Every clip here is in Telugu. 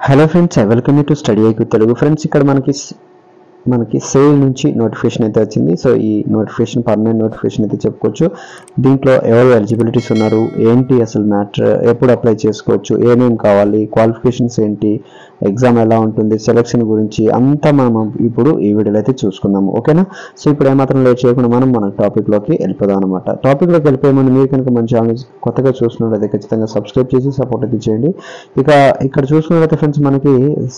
hello friends welcome to study IQ Telugu friends ఇక్కడ మనకి స్- మనకి సేల్ నుంచి నోటిఫికేషన్ అయితే వచ్చింది సో ఈ నోటిఫికేషన్ పర్మనెంట్ నోటిఫికేషన్ అయితే చెప్పుకోవచ్చు దీంట్లో ఎవరు ఎలిజిబిలిటీస్ ఉన్నారు ఏంటి అసలు మ్యాటర్ ఎప్పుడు అప్లై చేసుకోవచ్చు ఏమేమి కావాలి క్వాలిఫికేషన్స్ ఏంటి ఎగ్జామ్ ఎలా ఉంటుంది సెలక్షన్ గురించి అంతా మనం ఇప్పుడు ఈ వీడియోలో అయితే చూసుకుందాము ఓకేనా సో ఇప్పుడు ఏమాత్రం లేట్ చేయకుండా మనం మన టాపిక్లోకి వెళ్ళిపోదాం అనమాట టాపిక్లోకి వెళ్ళిపోయే ముందు మీరు కనుక మన ఛానల్ కొత్తగా చూస్తున్నట్లయితే ఖచ్చితంగా సబ్స్క్రైబ్ చేసి సపోర్ట్ అయితే చేయండి ఇక ఇక్కడ చూసుకున్నట్లయితే ఫ్రెండ్స్ మనకి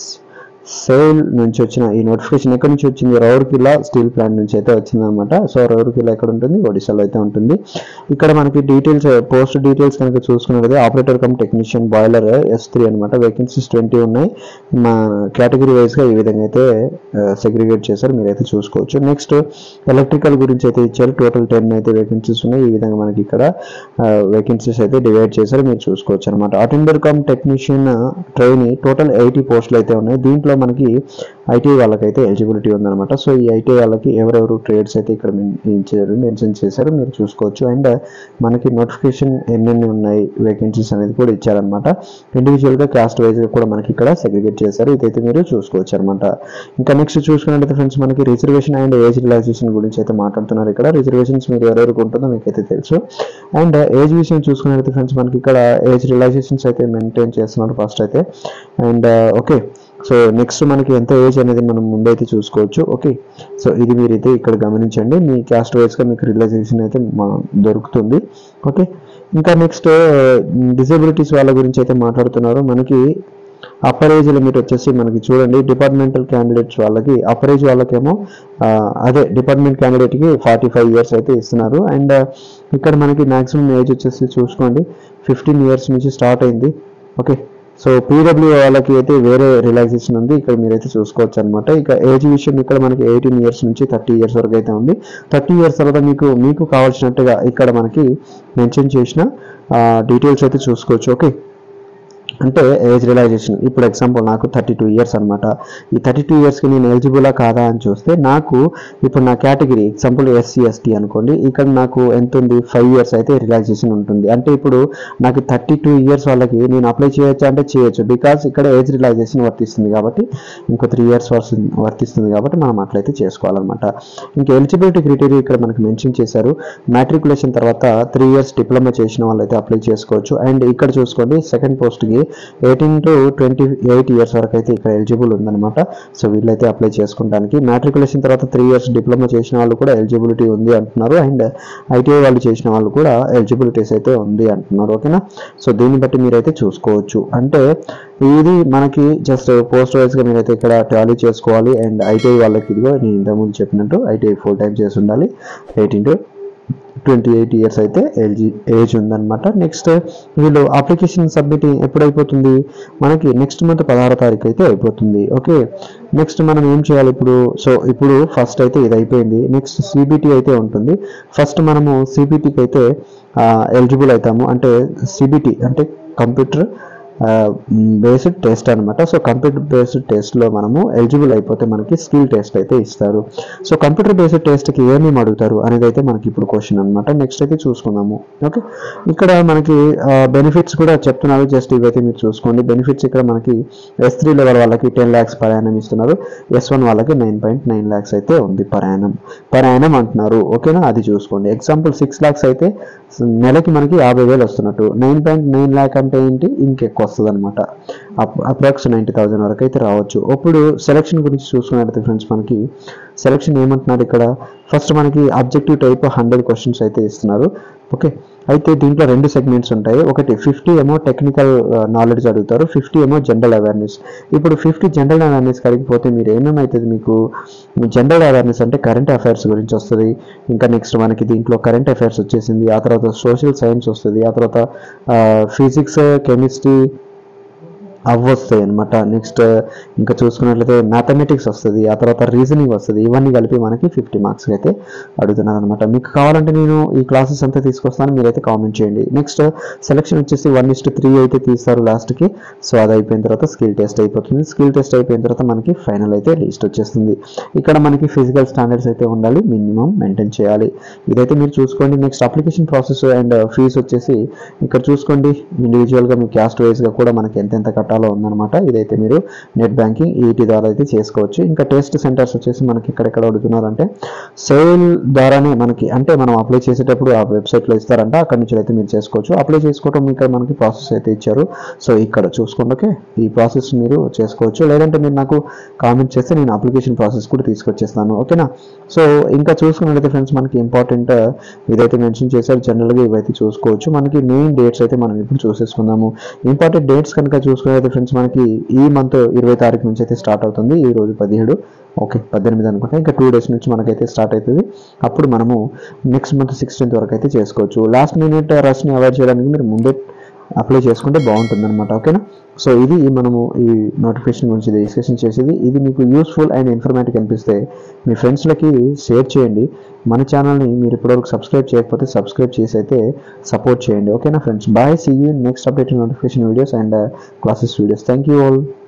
సేల్ నుంచి వచ్చిన ఈ నోటిఫికేషన్ ఎక్కడి నుంచి వచ్చింది రౌర్కిలా స్టీల్ ప్లాంట్ నుంచి అయితే వచ్చింది అనమాట సో రౌర్కిలా ఎక్కడ ఉంటుంది ఒడిశాలో అయితే ఉంటుంది ఇక్కడ మనకి డీటెయిల్స్ పోస్ట్ డీటెయిల్స్ కనుక చూసుకున్నట్లయితే operator cum technician boiler S three అనమాట వేకెన్సీస్ ట్వంటీ ఉన్నాయి మా కేటగిరీ వైజ్గా ఈ విధంగా అయితే సెగ్రిగేట్ చేశారు మీరైతే చూసుకోవచ్చు నెక్స్ట్ ఎలక్ట్రికల్ గురించి అయితే ఇచ్చారు టోటల్ టెన్ అయితే వేకెన్సీస్ ఉన్నాయి ఈ విధంగా మనకి ఇక్కడ వేకెన్సీస్ అయితే డివైడ్ చేశారు మీరు చూసుకోవచ్చు అనమాట attender cum technician train total eighty పోస్టులు అయితే ఉన్నాయి దీంట్లో మనకి ఐటీ వాళ్ళకైతే ఎలిజిబిలిటీ ఉందన్నమాట సో ఈ ఐటీ వాళ్ళకి ఎవరెవరు ట్రేడ్స్ అయితే ఇక్కడ మెన్- ఇచ్చారు మెన్షన్ చేశారు మీరు చూసుకోవచ్చు అండ్ మనకి నోటిఫికేషన్ ఎన్నెన్ని ఉన్నాయి వేకెన్సీస్ అనేది కూడా ఇచ్చారనమాట ఇండివిజువల్గా క్యాస్ట్ వైజ్గా కూడా మనకి ఇక్కడ సెగ్రిగేట్ చేశారు ఇదైతే మీరు చూసుకోవచ్చు అనమాట ఇంకా నెక్స్ట్ చూసుకున్నట్లయితే ఫ్రెండ్స్ మనకి రిజర్వేషన్ అండ్ ఏజ్ రిలాక్సేషన్ గురించి అయితే మాట్లాడుతున్నారు ఇక్కడ రిజర్వేషన్స్ మీరు ఎవరెవరికి ఉంటుందో మీకు అయితే తెలుసు అండ్ ఏజ్ విషయం చూసుకున్నట్లయితే ఫ్రెండ్స్ మనకి ఇక్కడ ఏజ్ రిలాక్సేషన్స్ అయితే మెయింటైన్ చేస్తున్నారు ఫస్ట్ అయితే అండ్ ఓకే సో నెక్స్ట్ మనకి ఎంత ఏజ్ అనేది మనం ముందైతే చూసుకోవచ్చు ఓకే సో ఇది మీరైతే ఇక్కడ గమనించండి మీ క్యాస్ట్ వైజ్గా మీకు రిలాక్సేషన్ అయితే మా- దొరుకుతుంది ఓకే ఇంకా నెక్స్ట్ డిజబిలిటీస్ వాళ్ళ గురించి అయితే మాట్లాడుతున్నారు మనకి అప్పర్ ఏజ్ లిమిట్ వచ్చేసి మనకి చూడండి డిపార్ట్మెంటల్ క్యాండిడేట్స్ వాళ్ళకి అప్పర్ ఏజ్ వాళ్ళకేమో ఆ, అదే డిపార్ట్మెంట్ క్యాండిడేట్కి ఫార్టీ ఫైవ్ ఇయర్స్ అయితే ఇస్తున్నారు అండ్ ఇక్కడ మనకి మాక్సిమం ఏజ్ వచ్చేసి చూసుకోండి ఫిఫ్టీన్ ఇయర్స్ నుంచి స్టార్ట్ అయింది ఓకే సో పీడబ్ల్యూ వాళ్ళకి అయితే వేరే రిలాక్సేషన్ ఉంది ఇక్కడ మీరైతే చూసుకోవచ్చు అనమాట ఇక ఏజ్ విషయం ఇక్కడ మనకి ఎయిటీన్ ఇయర్స్ నుంచి థర్టీ ఇయర్స్ వరకు అయితే ఉంది థర్టీ ఇయర్స్ తర్వాత మీకు మీకు కావాల్సినట్టుగా ఇక్కడ మనకి మెన్షన్ చేసిన డీటెయిల్స్ అయితే చూసుకోవచ్చు ఓకే అంటే ఏజ్ రిలైజేషన్ ఇప్పుడు ఎగ్జాంపుల్ నాకు థర్టీ టూ ఇయర్స్ అనమాట ఈ థర్టీ టూ ఇయర్స్కి నేను ఎలిజిబులా కాదా అని చూస్తే నాకు ఇప్పుడు నా కేటగిరీ ఎగ్జాంపుల్ ఎస్సీ ఎస్టీ అనుకోండి ఇక్కడ నాకు ఎంత ఉంది ఫైవ్ ఇయర్స్ అయితే రిలాక్సేషన్ ఉంటుంది అంటే ఇప్పుడు నాకు థర్టీ టూ ఇయర్స్ వాళ్ళకి నేను అప్లై చేయొచ్చు అంటే చేయొచ్చు బికాస్ ఇక్కడ ఏజ్ రిలాక్సేషన్ వర్తిస్తుంది కాబట్టి ఇంకో త్రీ ఇయర్స్ వర్తిస్తుంది కాబట్టి మనం అట్లయితే చేసుకోవాలన్నమాట ఇంకా ఎలిజిబిలిటీ క్రైటీరియా ఇక్కడ మనకి మెన్షన్ చేశారు మ్యాట్రికులేషన్ తర్వాత త్రీ ఇయర్స్ డిప్లొమా చేసిన వాళ్ళైతే అప్లై చేసుకోవచ్చు అండ్ ఇక్కడ చూసుకోండి సెకండ్ పోస్ట్కి eighteen to twenty eight years వరకు అయితే ఇక్కడ ఎలిజిబుల్ ఉందన్నమాట సో వీళ్ళైతే అప్లై చేసుకోవడానికి మ్యాట్రికులేషన్ తర్వాత త్రీ ఇయర్స్ డిప్లొమా చేసిన వాళ్ళు కూడా ఎలిజిబిలిటీ ఉంది అంటున్నారు అండ్ ఐటీఐ వాళ్ళు చేసిన వాళ్ళు కూడా ఎలిజిబిలిటీస్ అయితే ఉంది అంటున్నారు ఓకేనా సో దీన్ని బట్టి మీరైతే చూసుకోవచ్చు అంటే ఇది మనకి జస్ట్ పోస్ట్ వైజ్గా మీరైతే ఇక్కడ టాలీ చేసుకోవాలి అండ్ ఐటీఐ వాళ్ళకి ఇదిగో నేను ఇంతకుముందు చెప్పినట్టు ఐటీఐ ఫుల్ టైం చేసి ఉండాలి eighteen to twenty eight years అయితే ఎల్జీ ఏజ్ ఉందన్నమాట నెక్స్ట్ వీళ్ళు అప్లికేషన్ సబ్మిట్ ఎప్పుడు అయిపోతుంది మనకి నెక్స్ట్ మంత్ పదహారో తారీఖు అయితే అయిపోతుంది ఓకే నెక్స్ట్ మనం ఏం చేయాలి ఇప్పుడు సో ఇప్పుడు ఫస్ట్ అయితే ఇది అయిపోయింది నెక్స్ట్ సిబిటి అయితే ఉంటుంది ఫస్ట్ మనము సిబిటికి అయితే ఎలిజిబుల్ అవుతాము అంటే సిబిటి అంటే కంప్యూటర్ బేస్డ్ టెస్ట్ అనమాట సో కంప్యూటర్ బేస్డ్ టెస్ట్లో మనము ఎలిజిబుల్ అయిపోతే మనకి స్కిల్ టెస్ట్ అయితే ఇస్తారు సో కంప్యూటర్ బేస్డ్ టెస్ట్కి ఏమేమి అడుగుతారు అనేది అయితే మనకి ఇప్పుడు క్వశ్చన్ అనమాట నెక్స్ట్ అయితే చూసుకుందాము ఓకే ఇక్కడ మనకి బెనిఫిట్స్ కూడా చెప్తున్నారు జస్ట్ ఇవైతే మీరు చూసుకోండి బెనిఫిట్స్ ఇక్కడ మనకి ఎస్ త్రీ లెవెల్ వాళ్ళకి టెన్ ల్యాక్స్ పర్ యానం ఇస్తున్నారు ఎస్ వన్ వాళ్ళకి నైన్ పాయింట్ నైన్ ల్యాక్స్ అయితే ఉంది పర్ యానం పర్ యానం అంటున్నారు ఓకేనా అది చూసుకోండి ఎగ్జాంపుల్ సిక్స్ ల్యాక్స్ అయితే నెలకి మనకి యాభై వేలు వస్తున్నట్టు నైన్ పాయింట్ నైన్ ల్యాక్ అంటే ఏంటి ఇంకెక్కువ వస్తుంది అనమాట అప్రాక్స్ నైంటీ థౌసండ్ వరకు అయితే రావచ్చు ఇప్పుడు సెలక్షన్ గురించి చూసుకున్నట్లయితే ఫ్రెండ్స్ మనకి సెలక్షన్ ఏమంటున్నారు ఇక్కడ ఫస్ట్ మనకి అబ్జెక్టివ్ టైప్ హండ్రెడ్ క్వశ్చన్స్ అయితే ఇస్తున్నారు ఓకే అయితే దీంట్లో రెండు సెగ్మెంట్స్ ఉంటాయి ఒకటి ఫిఫ్టీ ఏమో టెక్నికల్ నాలెడ్జ్ అడుగుతారు ఫిఫ్టీ ఏమో జనరల్ అవేర్నెస్ ఇప్పుడు ఫిఫ్టీ జనరల్ అవేర్నెస్ కలిగిపోతే మీరు ఏమేమైతుంది మీకు జనరల్ అవేర్నెస్ అంటే కరెంట్ అఫైర్స్ గురించి వస్తుంది ఇంకా నెక్స్ట్ మనకి దీంట్లో కరెంట్ అఫైర్స్ వచ్చేసింది ఆ తర్వాత సోషల్ సైన్స్ వస్తుంది ఆ తర్వాత ఫిజిక్స్ కెమిస్ట్రీ అవి వస్తాయి అనమాట నెక్స్ట్ ఇంకా చూసుకున్నట్లయితే మ్యాథమెటిక్స్ వస్తుంది ఆ తర్వాత రీజనింగ్ వస్తుంది ఇవన్నీ కలిపి మనకి ఫిఫ్టీ మార్క్స్ అయితే అడుగుతున్నారు అనమాట మీకు కావాలంటే నేను ఈ క్లాసెస్ అంతా తీసుకొస్తాను మీరైతే కామెంట్ చేయండి నెక్స్ట్ సెలక్షన్ వచ్చేసి వన్ ఇస్ట్ త్రీ అయితే తీస్తారు లాస్ట్కి సో అది అయిపోయిన తర్వాత స్కిల్ టెస్ట్ అయిపోతుంది స్కిల్ టెస్ట్ అయిపోయిన తర్వాత మనకి ఫైనల్ అయితే లిస్ట్ వచ్చేస్తుంది ఇక్కడ మనకి ఫిజికల్ స్టాండర్డ్స్ అయితే ఉండాలి మినిమం మెయింటైన్ చేయాలి ఇదైతే మీరు చూసుకోండి next application process and fee వచ్చేసి ఇక్కడ చూసుకోండి ఇండివిజువల్గా మీ క్యాస్ట్ వైజ్గా కూడా మనకి ఎంత ఎంత కట్టాలి డేటాలో ఉందన్నమాట ఇదైతే మీరు నెట్ బ్యాంకింగ్ ఈటీ ద్వారా అయితే చేసుకోవచ్చు ఇంకా టెస్ట్ సెంటర్స్ వచ్చేసి మనకి ఎక్కడెక్కడ అడుగుతున్నారంటే సేల్ ద్వారానే మనకి అంటే మనం అప్లై చేసేటప్పుడు ఆ వెబ్సైట్లో ఇస్తారంట అక్కడ నుంచి అయితే మీరు చేసుకోవచ్చు అప్లై చేసుకోవడం ఇక్కడ మనకి ప్రాసెస్ అయితే ఇచ్చారు సో ఇక్కడ చూసుకోండి ఓకే ఈ ప్రాసెస్ మీరు చేసుకోవచ్చు లేదంటే మీరు నాకు కామెంట్ చేస్తే నేను అప్లికేషన్ ప్రాసెస్ కూడా తీసుకొచ్చేస్తాను ఓకేనా సో ఇంకా చూసుకున్నట్లయితే ఫ్రెండ్స్ మనకి ఇంపార్టెంట్ ఇదైతే మెన్షన్ చేశారు జనరల్గా ఇవైతే చూసుకోవచ్చు మనకి మెయిన్ డేట్స్ అయితే మనం ఇప్పుడు చూసేసుకుందాము ఇంపార్టెంట్ డేట్స్ కనుక చూసుకున్నట్లయితే ఫ్రెండ్స్ మనకి ఈ మంత్ ఇరవై తారీఖు నుంచి అయితే స్టార్ట్ అవుతుంది ఈ రోజు పదిహేడు ఓకే పద్దెనిమిది అనుకుంటా ఇంకా టూ డేస్ నుంచి మనకైతే స్టార్ట్ అవుతుంది అప్పుడు మనము నెక్స్ట్ మంత్ సిక్స్టీన్త్ వరకు అయితే చేసుకోవచ్చు లాస్ట్ మినిట్ రష్ని అవాయిడ్ చేయడానికి మీరు ముందే అప్లై చేసుకుంటే బాగుంటుంది అనమాట ఓకేనా సో ఇది మనము ఈ నోటిఫికేషన్ గురించి డిస్కషన్ చేసేది ఇది మీకు యూస్ఫుల్ అండ్ ఇన్ఫర్మేటివ్ అనిపిస్తే మీ ఫ్రెండ్స్లకి షేర్ చేయండి మన ఛానల్ని మీరు ఇప్పటివరకు సబ్స్క్రైబ్ చేయకపోతే సబ్స్క్రైబ్ చేసి అయితే సపోర్ట్ చేయండి ఓకేనా friends bye see you next update notification videos and classes videos thank you all